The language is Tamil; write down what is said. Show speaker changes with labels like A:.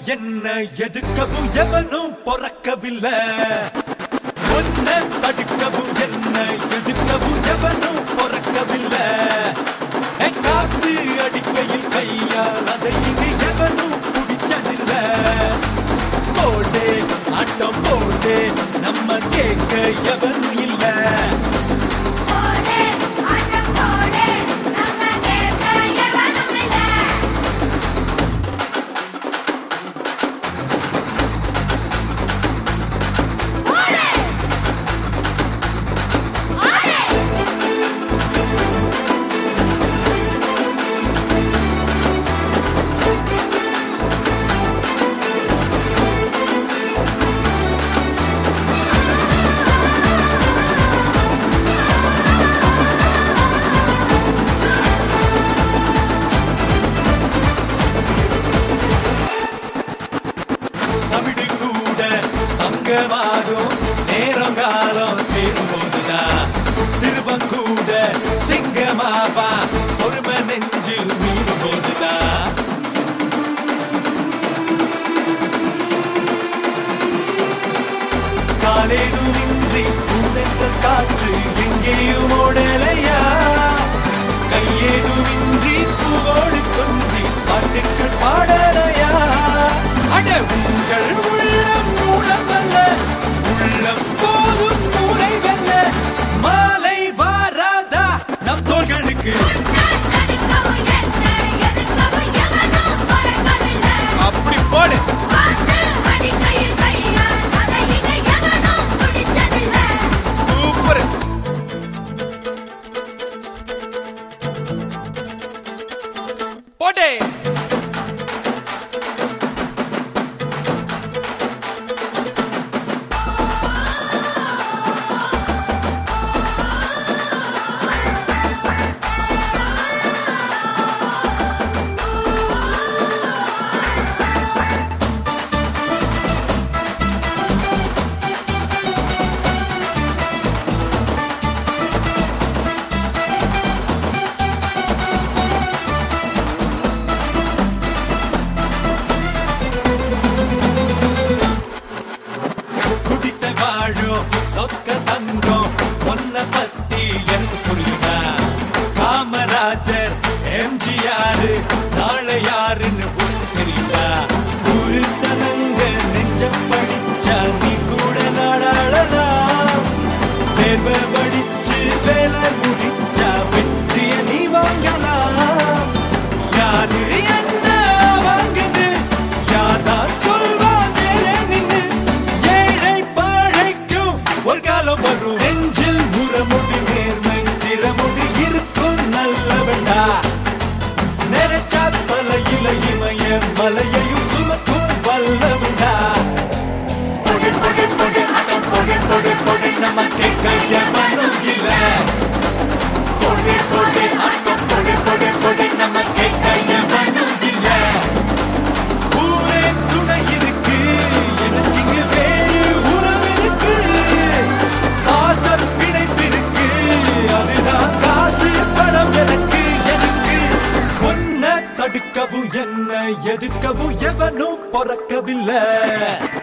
A: என்ன எதுக்கவும் எவனும் பொறக்கவில்லை ஒன்ன தடுக்கவும் என்ன எதுக்கவும் எவனும் பொறக்கவில்லை என் காத்து அடிக்கையில் கையால் அதை இங்கு எவனும் பிடிச்சதில்லை போடு ஆட்டம் போடு நம்ம கேட்க எவனும் இல்லை
B: போடு ஆட்டம் போடு நம்ம கேட்க எவனும் இல்ல போடு ஆடு
A: தமிழ் கூட தங்கமாகும் நேரம் காலம் சேரும்போதுதான் சிறுவன் கூட சிங்கமாவா பொறுமை நெஞ்சில் மீறும் போதுதான் காலேதுமின்றி பூந்தென்ற காற்று எங்கேயும் ஓடலையா கையேதுமின்றி பூவோடு கொஞ்சி பாட்டுக்கள் பாடலையா அட உங்கள் உள்ளம் மூலமல்ல உள்ளம் போதும் மூளை வெல்ல மாலை வாராதா நம் தோள்களுக்கு
B: நடிக்கவும் என்ன எதுக்கவும் எவனும் பொறக்கவில்லை
A: அப்படி போடு
B: பார்த்து அடிக்கையில் கையால் அதை இங்கு எவனும் பிடிச்சதில்லை
A: சூப்பர் போட்டே குடிசை வாழும் சொக்க தங்கம் ஒன்ன பத்தி எனக்கு புரியுதா காமராஜர் எம்ஜிஆர் நாளை யாருன்னு உனக்கு தெரியுதா ஒரு சனங்க நெஞ்சம் படிச்சா நீ கூட நாடாளலாம் தேர்வை படிச்சு வேலை முடிச்சா வெற்றிய நீ வாங்கலாம் யாரு என்ன வாங்குது யார்தான் சொல்வா மேலே நின்னு ஏழை பாழைக்கும் ஒரு காலம் வரும் நெஞ்சில் முறமுடி நேர்மை திறமுடி இருக்கும் நல்லவண்டா நினைச்சா தலையில இமய மலையையும் சுமக்கும் வல்லவண்டா பொடி பொடி பொடி அடம் பொடி பொடி பொடி நமக்கு கையவனும் இல்ல பொடி பொடி அடம் பொடி பொடி பொடி நமக்கு கையவனும் இல்ல ஊரே துணை இருக்கு எனக்கு இங்கு வேறு உறவு இருக்கு ஆசல் பிணைப்பு இருக்கு அதுதான் காசு பணம் எனக்கு எனக்கு ஒன்ன தடுக்கவும் என்ன எதுக்கவும் எவனும் பொறக்கவில்லை